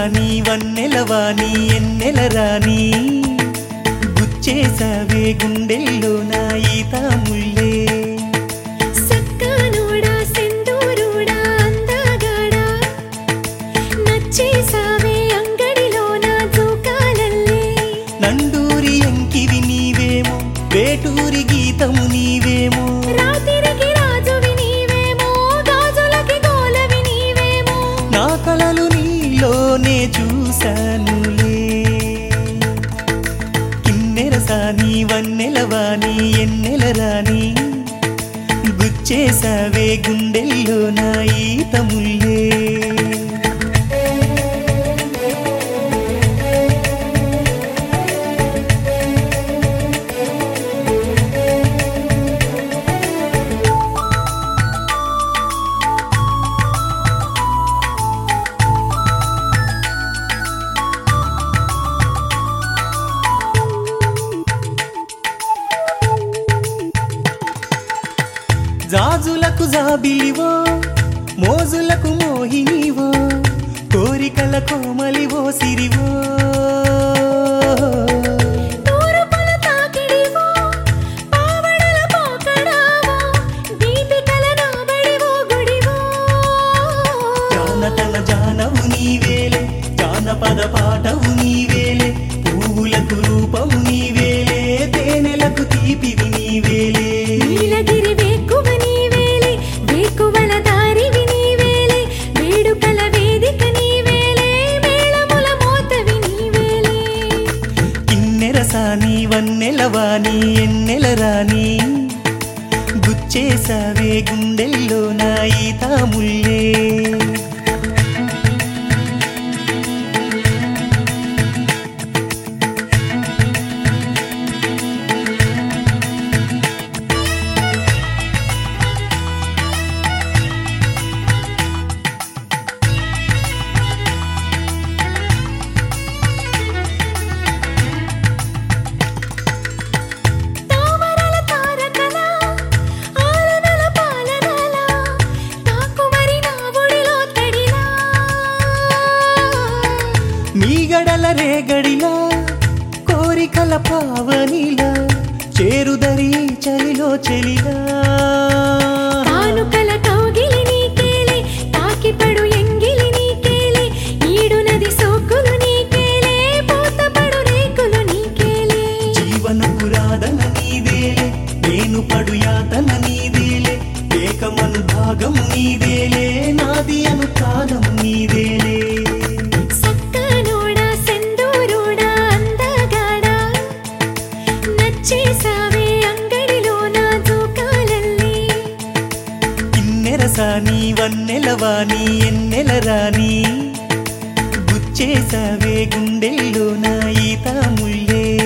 సాని వన్నెలవాని ఎన్నెల రాని గుచ్చేసావే గుండెల్లో నా ఈత ముల్లే సక్కనోడా సెందూరుడా అందగాడా నచ్చేసావే అంగడిలోన జోకాలల్లే నండూరి ఎంకివి నీవేమో వేటూరి గీతము నీవేమో రాత్రికి రాజువి నీవేమో గాజులకి గోలవి నీవేమో నా కలలు నీలోనే చూశానులే కిన్నెర సాని వన్నెలవాని ఎన్నెల రాని గుచ్చేసావే గుండెల్లో నా ఈత ముల్లే జాజులకు జాబిలివో మోజులకు మోహినివో కోరికల కోమలివో సిరివో తూరుపుల తాకిడివో పావడల పోకడావో దీపికల నాబడివో గుడివో జానతన జానవు నీవేలే జానపద పాటవు నీవేలే పువ్వులకు రూపము నీవేలే తేనెలకు తీపివి నీవేలే నీలగిరి వేకువ నీవేలే వేకువల దారివి నీవేలే వేడుకల వేదిక నీవేలే మేళముల మోతవి నీవేలే కిన్నెర సాని వన్నెలవాని ఎన్నెల రాని గుచ్చేసావే గుండెల్లో నా ఈత ముల్లే తామరల తారకల ఆలనల పాలనల తాకుమరి నా ఒడిలో తడిలా మీగడల రేగడిలా కోరికల పావనిలా చేరుదరి చలిలో చెలిలా కానుకల కౌగిలి నీకేలే తాకిపడు ఎంగిలి నీకేలే ఈడు నది సోకులు నీకేలే పూతపడు రేకులు నీకేలే జీవన పురాదన నీదేలే నేను పడు యాతన నీదేలే ఏకమను భాగము నీదేలే నాది అను కాలము నీదేలే సక్కనోడా సెందూరుడా అందగాడా నచ్చేసావే అంగడిలో నా జోకాలల్లే కిన్నెర సాని వన్నెలవాని ఎన్నెల రాని గుచ్చేసావే గుండెల్లో నా ఈత ముల్లే